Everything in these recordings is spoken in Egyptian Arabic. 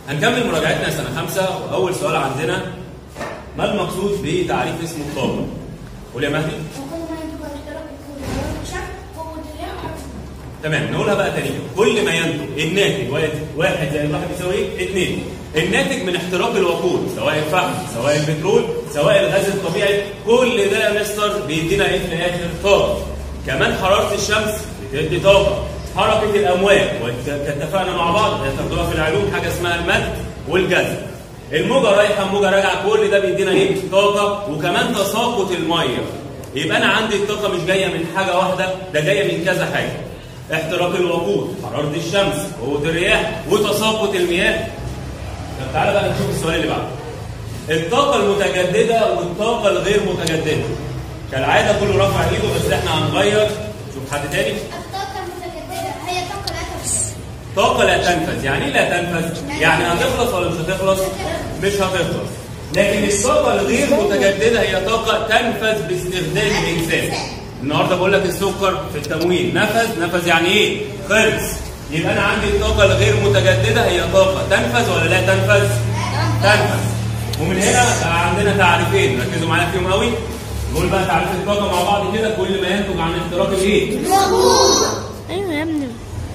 هنكمل مراجعتنا سنة خمسة وأول سؤال عندنا ما المقصود بتعريف اسم الطاقة؟ قول يا مهدي وكل ما ينتج اختراق الكون شك قوة الرياح تمام نقولها بقى تاني كل ما ينتج الناتج واحد واحد زائد واحد يساوي ايه؟ اثنين الناتج من احتراق الوقود سواء الفحم سواء البترول سواء الغاز الطبيعي كل ده يا مستر بيدينا ايه في الاخر؟ طاقة كمان حرارة الشمس بتدي طاقة حركة الأمواج واتفقنا مع بعض هتاخدوها في العلوم حاجة اسمها المد والجذب الموجة رايحة الموجة راجعة كل ده بيدينا ايه؟ طاقة وكمان تساقط المية يبقى أنا عندي الطاقة مش جاية من حاجة واحدة ده جاية من كذا حاجة احتراق الوقود حرارة الشمس قوة الرياح وتساقط المياه طب تعالى بقى نشوف السؤال اللي بعده الطاقة المتجددة والطاقة الغير متجددة كالعادة كله رفع ايده بس احنا هنغير شوف حد تاني الطاقة المتجددة هي طاقة لا تفس طاقة لا تنفذ يعني ايه لا تنفذ؟ يعني هتخلص ولا مش هتخلص؟ مش هتخلص لكن الطاقة الغير متجددة هي طاقة تنفذ باستخدام الإنسان النهارده بقول لك السكر في التموين نفذ نفذ يعني ايه؟ خلص يبقى انا عندي الطاقة الغير متجددة هي طاقة تنفذ ولا لا تنفذ؟ تنفذ ومن هنا بقى عندنا تعريفين ركزوا معايا فيهم قوي نقول بقى تعريف الطاقة مع بعض كده كل ما ينتج عن احتراق الايه؟ ايوه يا ابني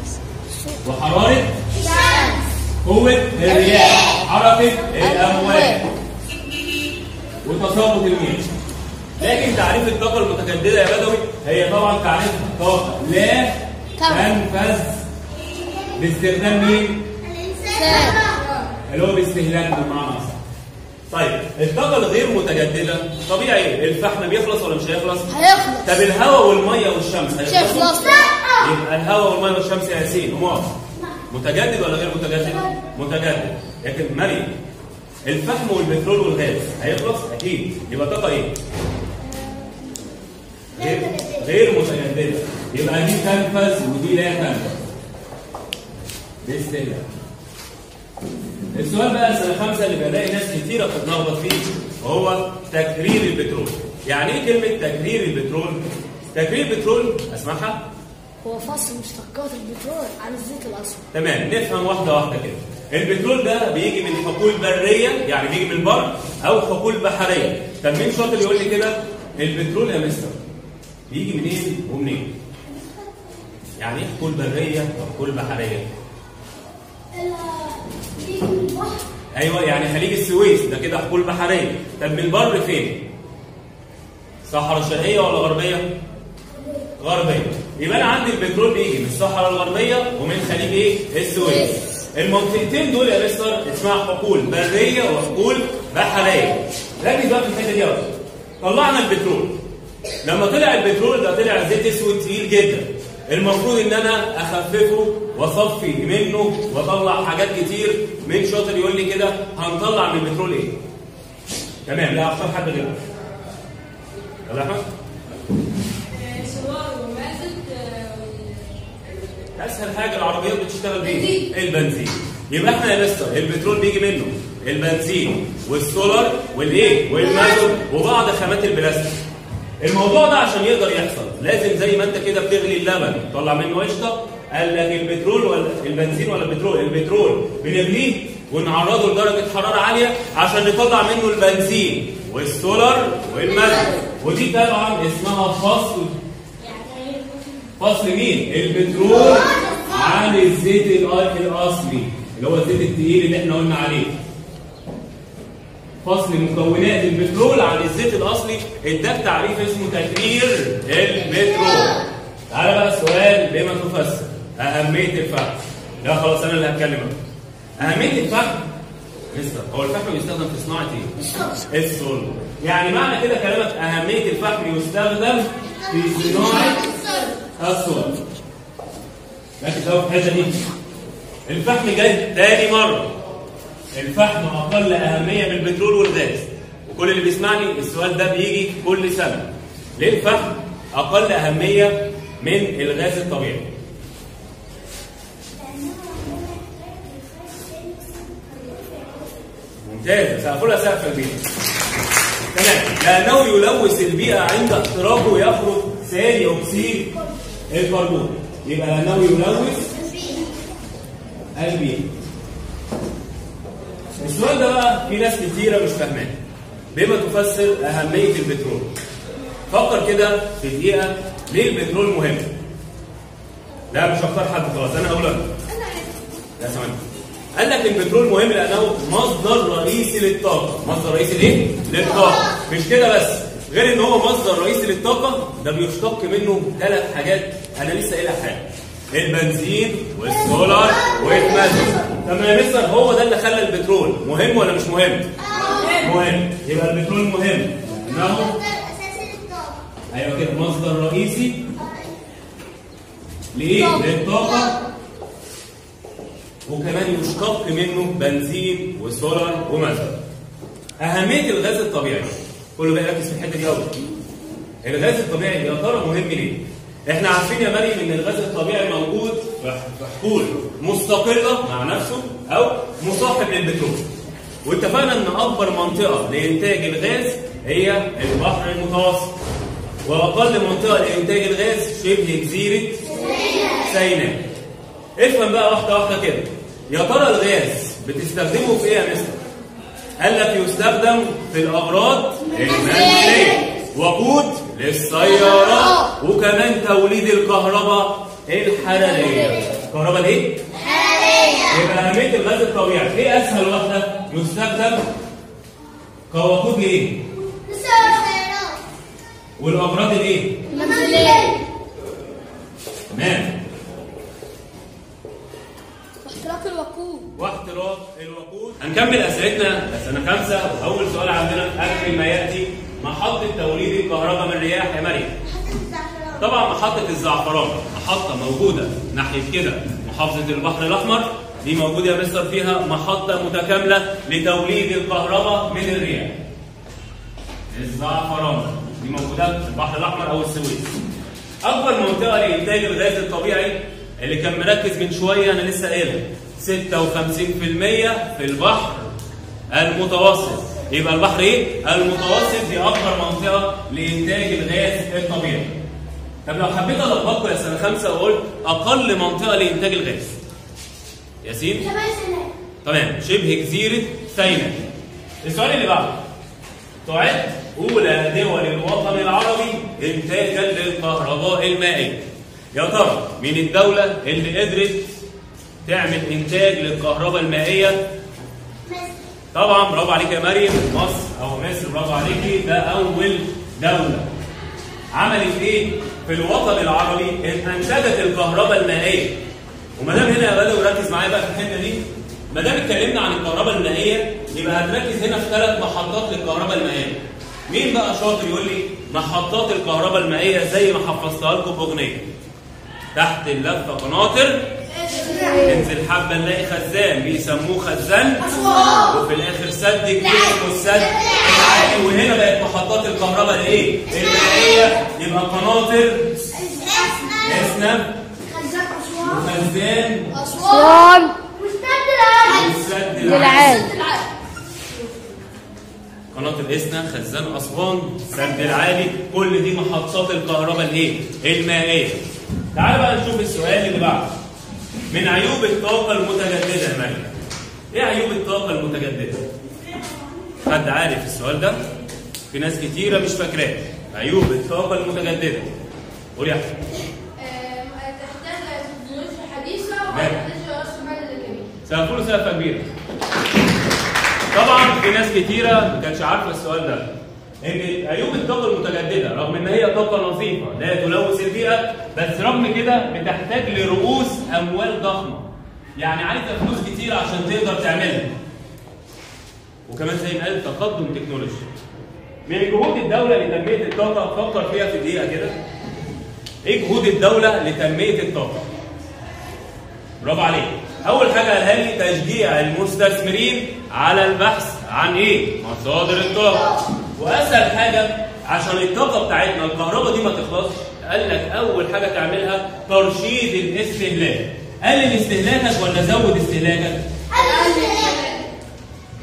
وحرارة قوة الرياح حركة الأمواج وتساقط المياه لكن تعريف الطاقة المتجددة يا بدوي هي طبعا تعريفها طاقة لا تنفذ باستخدام مين؟ اللي هو باستهلاك بمعنى أصح. طيب الطاقة الغير متجددة طبيعي الفحم بيخلص ولا مش هيخلص؟ هيخلص طب الهواء والمية والشمس مش هيخلصوا؟ هيخلص يبقى الهواء والماء والشمس يا ياسين امال متجدد ولا غير متجدد؟ متجدد لكن مريم الفحم والبترول والغاز هيخلص؟ اكيد يبقى طاقه ايه؟ غير غير متجدده يبقى دي تنفذ ودي لا تنفذ باستهلاك السؤال بقى سنه خمسه اللي بلاقي ناس كتيره بتتلخبط فيه وهو تكرير البترول يعني ايه كلمه تكرير البترول؟ تكرير البترول اسمعها هو فصل مشتقات البترول عن الزيت الاصفر تمام نفهم واحده واحده كده البترول ده بيجي من حقول بريه يعني بيجي من البر او حقول بحريه طب مين شاطر يقول لي كده البترول يا مستر بيجي منين ومنين يعني ايه حقول بريه وحقول بحريه البحر ايوه يعني خليج السويس ده كده حقول بحريه طب من البر فين صحراء شرقيه ولا غربيه غربيه يبقى انا عندي البترول بيجي من الصحراء الغربيه ومن خليج ايه السويس المنطقتين دول يا مستر اسمها حقول بريه وحقول بحريه ركز بقى في الحته دي قوي طلعنا البترول لما طلع البترول ده طلع زيت اسود تقيل جدا المفروض ان انا اخففه واصفي منه واطلع حاجات كتير مين شاطر يقول لي كده هنطلع من البترول ايه تمام لا اختار حد غيره يلا يا احمد سولار ومازت اسهل حاجه العربيات بتشتغل بيه بنزين. البنزين يبقى احنا يا مستر البترول بيجي منه البنزين والسولار والايه والمازوت وبعض خامات البلاستيك الموضوع ده عشان يقدر يحصل لازم زي ما انت كده بتغلي اللبن تطلع منه قشطه قال لك البترول ولا البنزين ولا البترول البترول بنغليه ونعرضه لدرجه حراره عاليه عشان نطلع منه البنزين والسولار والمازوت ودي طبعا اسمها فصل فصل مين؟ البترول عن الزيت الأ- الاصلي اللي هو الزيت التقيل اللي احنا قلنا عليه. فصل مكونات البترول عن الزيت الاصلي اداك تعريف اسمه تكرير البترول. تعالى بقى السؤال بما تفسر اهميه الفحم. لا خلاص انا اللي هتكلم أهو. اهميه الفحم مستر هو الفحم بيستخدم في صناعه ايه؟ الصلب. يعني معنى كده كلامك اهميه الفحم يستخدم في صناعه الصلب. ركز قوي في الحته دي. الفحم جاي تاني مره. الفحم اقل اهميه من البترول والغاز. وكل اللي بيسمعني السؤال ده بيجي كل سنه. ليه الفحم اقل اهميه من الغاز الطبيعي؟ ممتاز سقفولها سقف البيت. تمام لانه يلوث البيئه عند احتراقه يخرج ثاني اكسيد الكربون يبقى لانه يلوث البيئه السؤال ده بقى في ناس كتيره مش فاهماه بما تفسر اهميه البترول فكر كده في دقيقه ليه البترول مهم لا مش هختار حد خلاص انا هقول لك لا ثواني قال لك البترول مهم لانه مصدر رئيسي للطاقه مصدر رئيسي ليه للطاقه مش كده بس غير ان هو مصدر رئيسي للطاقه ده بيشتق منه ثلاث حاجات انا لسه قايلها حاجه البنزين والسولار والمازوت طب يا مستر هو ده اللي خلى البترول مهم ولا مش مهم مهم يبقى البترول مهم انه أساسي للطاقة ايوه كده مصدر رئيسي لايه للطاقه وكمان يشتق منه بنزين وسولار ومازوت اهميه الغاز الطبيعي كله بقى يركز في الحته دي قوي الغاز الطبيعي يا ترى مهم ليه احنا عارفين يا مريم ان الغاز الطبيعي موجود في حقول مستقله مع نفسه او مصاحب للبترول واتفقنا ان اكبر منطقه لانتاج الغاز هي البحر المتوسط واقل منطقه لانتاج الغاز شبه جزيره سيناء افهم بقى واحده واحده كده يا ترى الغاز بتستخدمه في ايه يا مستر قال لك يستخدم في الاغراض المنزليه وقود للسيارات وكمان توليد الكهرباء الحراريه الكهرباء الايه يبقى اهميه الغاز الطبيعي ايه اسهل واحده يستخدم كوقود لايه السيارات والاغراض الايه المنزلية تمام واحتراق الوقود واحتراق الوقود هنكمل اسئلتنا لسنه خمسه واول سؤال عندنا قبل ما ياتي محطه توليد الكهرباء من الرياح يا مريم طبعا محطه الزعفران محطه موجوده ناحيه كده محافظه البحر الاحمر دي موجوده يا مستر فيها محطه متكامله لتوليد الكهرباء من الرياح الزعفران دي موجوده في البحر الاحمر او السويس اكبر منطقه لانتاج الغاز الطبيعي اللي كان مركز من شويه انا لسه قايلها 56% في البحر المتوسط يبقى البحر ايه المتوسط دي اكبر منطقه لانتاج الغاز الطبيعي طب لو حبيت الخبطكم يا سنه خمسه وقلت اقل منطقه لانتاج الغاز ياسين شمال سيناء تمام شبه جزيرة سيناء السؤال اللي بعده تعد أولى دول الوطن العربي إنتاجا للكهرباء المائية يا ترى مين الدولة اللي قدرت تعمل إنتاج للكهرباء المائية طبعا برافو عليك يا مريم مصر أو مصر برافو عليكي ده أول دولة عملت ايه في الوطن العربي ان انتجت الكهرباء المائيه وما دام هنا يا بدوي ركز معايا بقى في الحته دي ما دام اتكلمنا عن الكهرباء المائيه يبقى هنركز هنا في ثلاث محطات للكهرباء المائيه مين بقى شاطر يقول لي محطات الكهرباء المائيه زي ما حفظتها لكم باغنيه تحت اللفه قناطر تنزل حبه نلاقي خزان بيسموه خزان وفي الاخر سد كبير اسمه السد العالي وهنا بقت محطات الكهرباء الايه؟ المائيه يبقى قناطر اسنب خزان أسوان وخزان أسوان والسد العالي والسد للعالي. السد العالي قناة الإسنا خزان أسوان السد العالي كل دي محطات الكهرباء الإيه؟ المائية. تعال بقى نشوف السؤال اللي بعده. من عيوب الطاقة المتجددة يا مريم. إيه عيوب الطاقة المتجددة؟ حد عارف السؤال ده؟ في ناس كتيرة مش فاكراه. عيوب الطاقة المتجددة. قول يا أحمد. تحتاج تكنولوجيا حديثة نعم. وتحتاج رأس مال جميل سقفوا له سقفه كبيره. طبعا في ناس كتيره ما كانتش عارفه السؤال ده. ان عيوب الطاقه المتجدده رغم ان هي طاقه نظيفه لا تلوث البيئه بس رغم كده بتحتاج لرؤوس اموال ضخمه. يعني عايزه فلوس كتير عشان تقدر تعملها. وكمان زي ما قال تقدم تكنولوجي. من جهود الدوله لتنميه الطاقه فكر فيها في دقيقه كده. ايه جهود الدوله لتنميه الطاقه؟ برافو عليك اول حاجه قالها لي تشجيع المستثمرين على البحث عن ايه مصادر الطاقه واسهل حاجه عشان الطاقه بتاعتنا الكهرباء دي ما تخلصش قال لك اول حاجه تعملها ترشيد الاستهلاك قلل استهلاكك ولا زود استهلاكك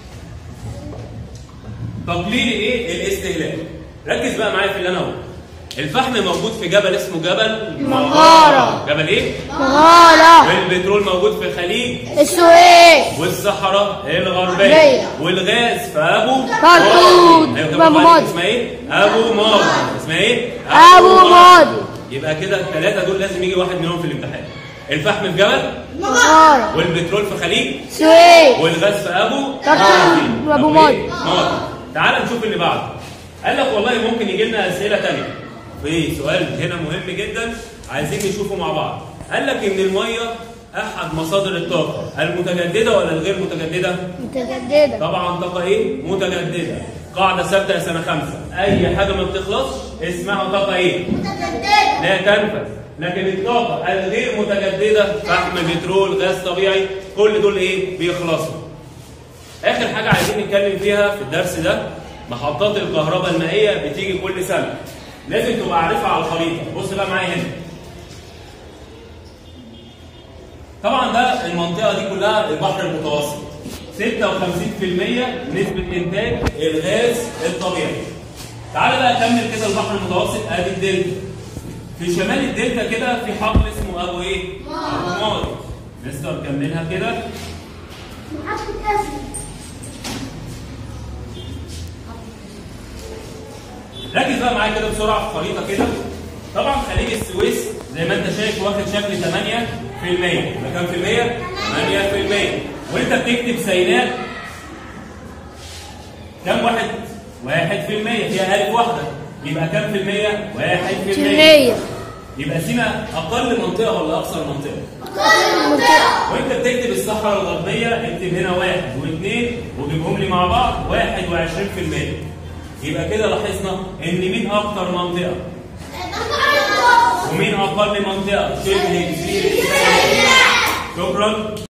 تقليل ايه الاستهلاك ركز بقى معايا في اللي انا هقوله الفحم موجود في جبل اسمه جبل مغارة. جبل ايه؟ مغارة والبترول موجود في خليج السويس والصحراء الغربية غربية. والغاز في أبو كركوك. أيوة، أبو كمان ماضي. اسمها إيه؟ أبو ماضي اسمها إيه؟ أبو ماضي. يبقى كده الثلاثة دول لازم يجي واحد منهم في الامتحان الفحم في جبل مغارة والبترول في خليج السويس والغاز في أبو كركوك. وأبو أبو ماضي. إيه؟ ماضي تعال نشوف اللي بعده قال لك والله ممكن يجي لنا أسئلة تانية في سؤال هنا مهم جدا عايزين نشوفه مع بعض قال لك إن المية أحد مصادر الطاقة المتجددة ولا الغير متجددة؟ متجددة طبعا طاقة ايه؟ متجددة. قاعدة ثابتة يا سنة خمسة، أي حاجة ما بتخلصش اسمها طاقة ايه؟ لا تنفذ. لكن الطاقة الغير متجددة فحم بترول غاز طبيعي كل دول ايه؟ بيخلصوا. آخر حاجة عايزين نتكلم فيها في الدرس ده محطات الكهرباء المائية بتيجي كل سنة. لازم تبقى عارفها على الخريطة، بص بقى معايا هنا. طبعا ده المنطقه دي كلها البحر المتوسط 56% نسبه انتاج الغاز الطبيعي تعال بقى كمل كده البحر المتوسط ادي الدلتا في شمال الدلتا كده في حقل اسمه ابو ايه؟ ابو ماضي مستر كملها كده ركز بقى معايا كده بسرعه في خريطه كده طبعا خليج السويس زي ما انت شايف واخد شكل 8% يبقى كام في المية؟ 8% وانت بتكتب سيناء كام واحد؟ واحد في المية فيها ألف واحدة يبقى كام في المية؟ واحد في المية كمية يبقى سينا أقل منطقة ولا أكثر منطقة؟ منطقة وانت بتكتب الصحراء الغربية اكتب هنا واحد واثنين وجيبهم لي مع بعض 21% يبقى كده لاحظنا ان مين اكتر منطقة ومين اقل منطقة شبه جزيرة شكرا